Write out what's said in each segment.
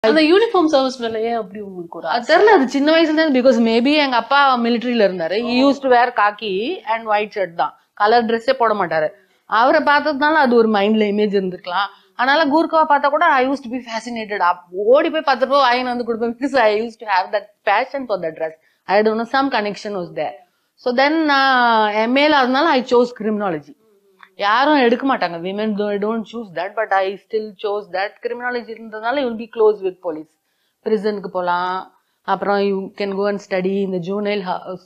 அந்த uniform service மேல ஏன் அப்படி உங்களுக்கு ஒரு அது தெரியல அது சின்ன வயசுல இருந்து பிகாஸ் மேபி எங்க அப்பா மிலிட்டரியில இருந்தாரு used to wear khaki and white shirt தான் கலர் ட்ரெஸ்ஸே போட மாட்டாரு அவரை பார்த்ததுனால அது ஒரு மைண்ட்ல இமேஜ் இருந்திருக்கலாம் அதனால கூர்க்காவை பார்த்தா கூட I used to be fascinated ஓடி போய் பத்து ரூபா வாங்கி வந்து கொடுப்பேன் because I used to have that passion for the dress I don't know some connection was there so then நான் எம்ஏல அதனால ஐ சோஸ் கிரிமினாலஜி யாரும் எடுக்க மாட்டாங்க women don't choose that but I still chose that criminology இருந்ததுனால you be close with police பிரிசனுக்கு போகலாம் அப்புறம் you can go and study இந்த ஜூனைல்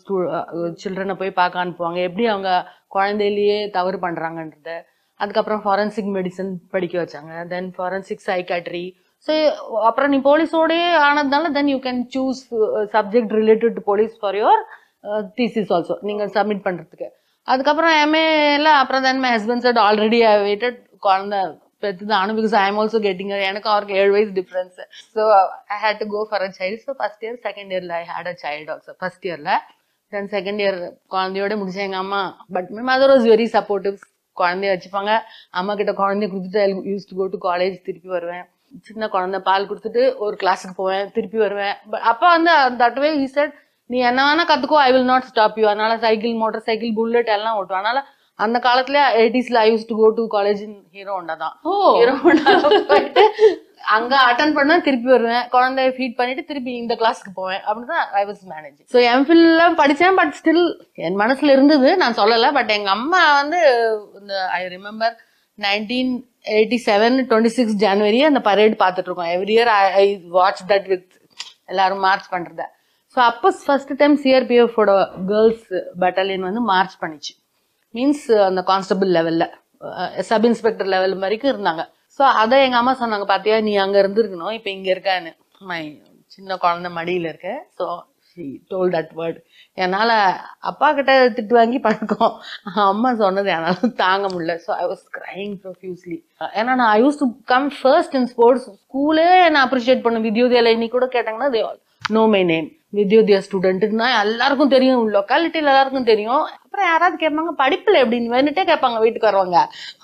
சில்ட்ரனை போய் பார்க்க அனுப்புவாங்க எப்படி அவங்க குழந்தையிலேயே தவறு பண்றாங்கன்றத அதுக்கப்புறம் ஃபாரன்சிக் மெடிசன் படிக்க வச்சாங்க தென் ஃபாரன்சிக் சைக்காட்ரி ஸோ அப்புறம் நீ போலீஸோடயே ஆனதுனால then you can choose subject related to police for your thesis also நீங்கள் சப்மிட் பண்ணுறதுக்கு அதுக்கப்புறம் எம்ஏல அப்புறம் then my husband said already I waited குழந்தை பெற்று தான் because I am also getting எனக்கு அவருக்கு ஏழு வயசு difference so I had to go for a child so first year second இயர்ல I had a child also first இயர்ல then second year குழந்தையோட முடிச்சேன் எங்க அம்மா but my mother was very supportive குழந்தைய வச்சுப்பாங்க அம்மா கிட்ட குழந்தைய கொடுத்துட்டு used to go to college திருப்பி வருவேன் சின்ன குழந்தை பால் கொடுத்துட்டு ஒரு கிளாஸுக்கு போவேன் திருப்பி வருவேன் பட் அப்பா வந்து தட் வே he said நீ என்ன வேணா கத்துக்கோ I will not stop you அதனால சைக்கிள் மோட்டார் சைக்கிள் புல்லட் எல்லாம் ஓட்டுவேன் அதனால அந்த காலத்துல எயிட்டிஸ்ல I used to go to college in Hero Honda தான் ஓ ஹீரோ ஹோண்டால போயிட்டு அங்க அட்டன் பண்ணா திருப்பி வருவேன் குழந்தைய ஃபீட் பண்ணிட்டு திருப்பி இந்த கிளாஸ்க்கு போவேன் அப்படிதான் ஐ வாஸ் மேனேஜிங் ஸோ எம்ஃபில்ல படிச்சேன் பட் ஸ்டில் என் மனசுல இருந்தது நான் சொல்லல பட் எங்க அம்மா வந்து இந்த I remember nineteen eighty seven twenty six January அந்த பரேட் பார்த்துட்டு இருக்கோம் every year I watch that with எல்லாரும் மார்ச் பண்றத ஸோ அப்போ ஃபர்ஸ்ட் டைம் சிஆர்பிஎஃபோட கேர்ள்ஸ் பட்டாலியன் வந்து மார்ச் பண்ணிச்சு மீன்ஸ் அந்த கான்ஸ்டபிள் லெவல்ல சப் இன்ஸ்பெக்டர் லெவல் வரைக்கும் இருந்தாங்க ஸோ அதை எங்க அம்மா சொன்னாங்க பாத்தியா நீ அங்க இருந்திருக்கணும் இப்போ இங்க இருக்கான்னு மை சின்ன குழந்தை மடியில இருக்க so she told that word என்னால அப்பா கிட்ட திட்டு வாங்கி பழக்கம் அம்மா சொன்னது என்னால தாங்க முடியல so I was crying profusely ஏன்னா நான் I used to come first in sports ஸ்கூலே என்ன அப்ரிஷியேட் பண்ண வித்யோதயால இன்னைக்கு கூட கேட்டாங்கன்னா they all know my name Vidyodaya ஸ்டூடெண்ட்னா எல்லாருக்கும் தெரியும் லொக்காலிட்டியில எல்லாருக்கும் தெரியும் அப்புறம் யாராவது கேட்பாங்க படிப்புல எப்படின்னு வேணுட்டே கேட்பாங்க வீட்டுக்கு வருவாங்க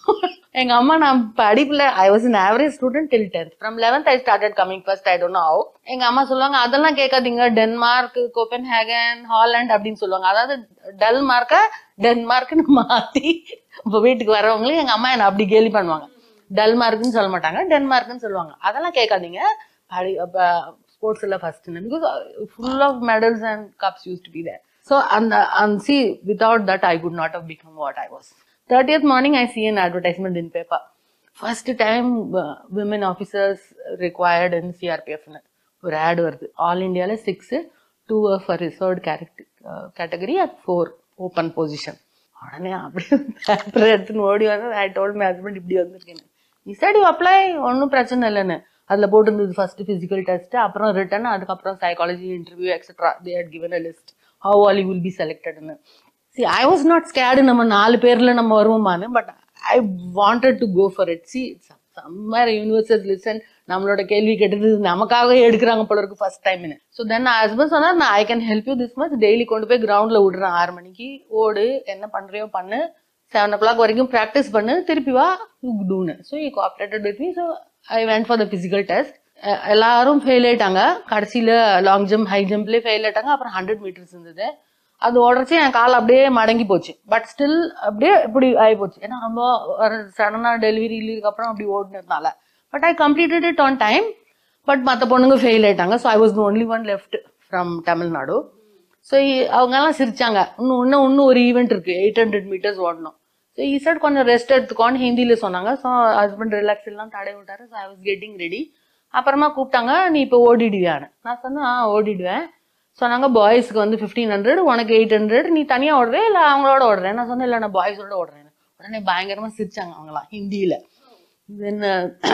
எங்க அம்மா நான் படிப்புல I was an average student till tenth from eleventh I started coming first I don't know எங்க அம்மா சொல்லுவாங்க அதெல்லாம் கேட்காதீங்க டென்மார்க் கோபன்ஹேகன் ஹாலண்ட் அப்படின்னு சொல்லுவாங்க அதாவது டல் மார்க்க டென்மார்க்னு மாத்தி இப்போ வீட்டுக்கு வரவங்களும் எங்க அம்மா என்ன அப்படி கேலி பண்ணுவாங்க டல் மார்க்னு சொல்ல மாட்டாங்க டென்மார்க்னு சொல்லுவாங்க அதெல்லாம் கேட்காதீங்க படி ஸ்போர்ட்ஸ்ல first because full of medals and cups used to be there so அந்த and see without that I could not have become what I was thirtieth morning I see an advertisement in paper first time women officers required in சிஆர்பிஎஃப்னு ஒரு ad வருது all இண்டியால six two for reserve category at four open position உடனே அப்படியே paper எடுத்துன்னு ஓடி வந்து I told my husband இப்படி வந்திருக்கேன்னு இசைட் யூ அப்ளை ஒன்றும் பிரச்சனை இல்லைன்னு அதில் போட்டிருந்தது ஃபர்ஸ்ட் ஃபிசிக்கல் டெஸ்ட் அப்புறம் ரிட்டன் அதுக்கப்புறம் psychology interview etcetera they had given a list how all you will be செலக்டட்னு see I was not scared நம்ம நாலு பேர்ல நம்ம வருவோமான்னு but I wanted to go for it see summer universal listen நம்மளோட கேள்வி கேட்டது நமக்காக எடுக்கிறாங்க போல இருக்கு ஃபர்ஸ்ட் டைம்னு ஸோ தென் ஹஸ்பண்ட் சொன்னா நான் I can help you this much daily கொண்டு போய் கிரவுண்ட்ல விடுறேன் ஆறு மணிக்கு ஓடு என்ன பண்றியோ பண்ணு செவன் ஓ கிளாக் வரைக்கும் ப்ராக்டிஸ் பண்ணு திருப்பி வா யூ டூன்னு so you cooperated with me so I went for the physical test எல்லாரும் ஃபெயில் ஆயிட்டாங்க கடைசியில லாங் ஜம்ப் ஹை ஜம்ப்லேயே ஃபெயில் ஆயிட்டாங்க அப்புறம் ஹண்ட்ரட் மீட்டர்ஸ் இருந்தது அது ஓடுறச்சு என் கால் அப்படியே மடங்கி போச்சு பட் ஸ்டில் அப்படியே இப்படி ஆகி போச்சு ஏன்னா ரொம்ப ஒரு சடனாக டெலிவரிக்கு அப்புறம் அப்படி ஓடினதுனால but I completed it on time but மற்ற பொண்ணுங்க ஃபெயில் ஆயிட்டாங்க so I was only one left from Tamil Nadu so அவங்கெல்லாம் சிரிச்சாங்க இன்னும் இன்னும் இன்னும் ஒரு ஈவெண்ட் இருக்கு எயிட் ஹண்ட்ரட் மீட்டர்ஸ் ஓடணும் ஸோ ஈசட் கொஞ்சம் ரெஸ்ட் எடுத்துக்கோன்னு ஹிந்தியில சொன்னாங்க ஸோ ஹஸ்பண்ட் ரிலாக்ஸ் எல்லாம் தடை விட்டாரு so I was getting ready அப்புறமா கூப்பிட்டாங்க நீ இப்போ ஓடிடுவியான்னு நான் சொன்னேன் ஆ ஓடிடுவேன் சொன்னாங்க பாய்ஸ்க்கு வந்து ஃபிஃப்டீன் ஹண்ட்ரட் உனக்கு எயிட் ஹண்ட்ரட் நீ தனியாக ஓடுறே இல்லை அவங்களோட ஓடுறேன் நான் சொன்னேன் இல்லை நான் பாய்ஸோட ஓடுறேன் உடனே பயங்கரமா சிரிச்சாங்க அவங்களாம் ஹிந்தியில என்ன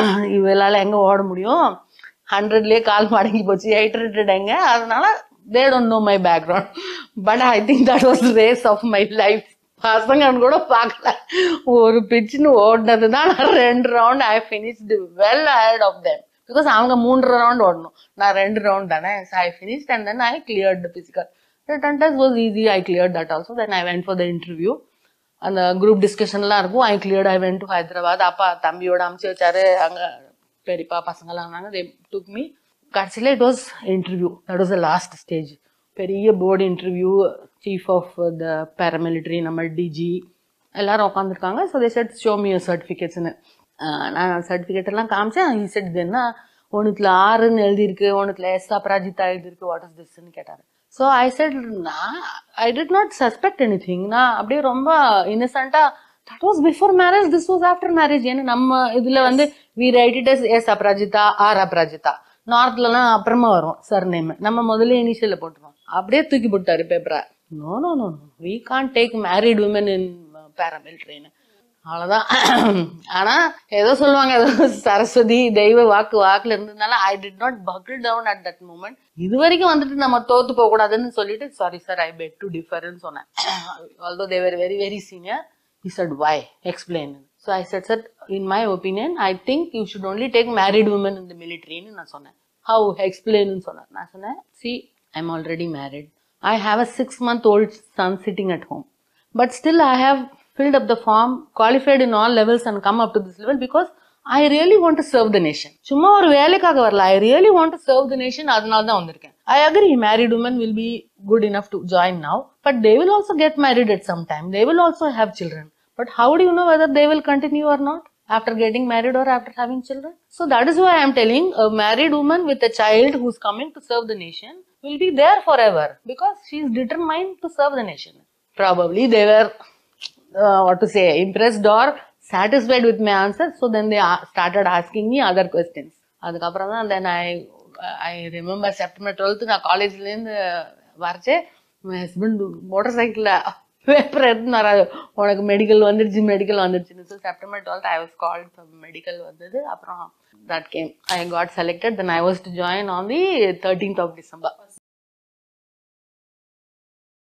இவளால எங்க ஓட முடியும் ஹண்ட்ரட்லயே கால் மடங்கி போச்சு எயிட் ஹண்ட்ரட் எங்க அதனால they don't know my background but I think that was race of my life பசங்கன்னு கூட பார்க்கல ஒரு பிச்சுன்னு ஓடினது தான் நான் ரெண்டு round I finished well ahead of them because அவங்க மூன்று ரவுண்ட் ஓடணும் நான் ரெண்டு ரவுண்ட் தானே I finished and then I cleared the physical written test was easy I clear that also then I went for the interview அந்த group டிஸ்கஷன்லாம் இருக்கும் ஐ cleared I went to Hyderabad அப்பா தம்பியோட அமுச்சு வச்சாரு அங்க பெரியப்பா பசங்கெல்லாம் இருந்தாங்க தே டுக் மீ கடைசியில் it was interview that was the last stage பெரிய board interview chief of the paramilitary நம்ம டிஜி எல்லாரும் உட்காந்துருக்காங்க so they said show me சர்டிஃபிகேட்ஸ்னு நான் சர்டிஃபிகேட் எல்லாம் காமிச்சேன் ஈ செட் இது என்ன ஒன்றுத்துல ஆறுன்னு எழுதியிருக்கு ஒன்றுத்துல எஸ் அப்ராஜிதா எழுதியிருக்கு வாட் இஸ் திஸ்ன்னு கேட்டார் ஸோ ஐ செட் நான் I did not suspect anything நான் அப்படியே ரொம்ப இன்னசென்ட்டாக that was before marriage this was after marriage ஏன்னா நம்ம இதுல வந்து we write it as as Aparajita or Aparajita நார்த்லலாம் அப்புறமா வரும் சர் நேம் நம்ம முதல்ல இனிஷியல்ல போட்டுருவோம் அப்படியே தூக்கி போட்டாரு பேப்பரை no no no no we can't take married women in பேராமிலிட்ரின்னு அவ்வளோதான் ஆனா ஏதோ சொல்லுவாங்க ஏதோ சரஸ்வதி தெய்வ வாக்கு வாக்குல இருந்ததுனால I did not buckle down at that moment இது வரைக்கும் வந்துட்டு நம்ம தோத்து போக கூடாதுன்னு சொல்லிட்டு sorry sir I beg to டிஃபர்னு சொன்னேன் although they were very very senior he said why explain so i said sir in my opinion i think you should only take married women in the military ன்னு நான் சொன்னேன் how explain ன்னு சொன்னேன் நான் சொன்னேன் see i'm already married i have a six month old son sitting at home but still i have filled up the form qualified in all levels and come up to this level because I really want to serve the nation சும்மா ஒரு வேலைக்காக வரல I really want to serve the nation அதனால தான் வந்திருக்கேன் I agree married women will be good enough to join now but they will also get married at some time they will also have children but how do you know whether they will continue or not after getting married or after having children. So that is why I am telling a married woman with a child who's coming to serve the nation will be there forever because she is determined to serve the nation. Probably they were, uh, what to say, impressed or satisfied with my answer. So then they a- started asking me other questions. அதுக்கப்புறம் தான் then I I remember September twelfth நான் காலேஜ்லேருந்து வரைச்சே என் husband motor சைக்கிளில் paper எடுத்துன்னு வராது உனக்கு மெடிக்கல் வந்துருச்சு மெடிக்கல் வந்துருச்சுன்னு so September twelfth I was called medical வந்தது அப்புறம் that came I got selected then I was to join on the thirteenth of December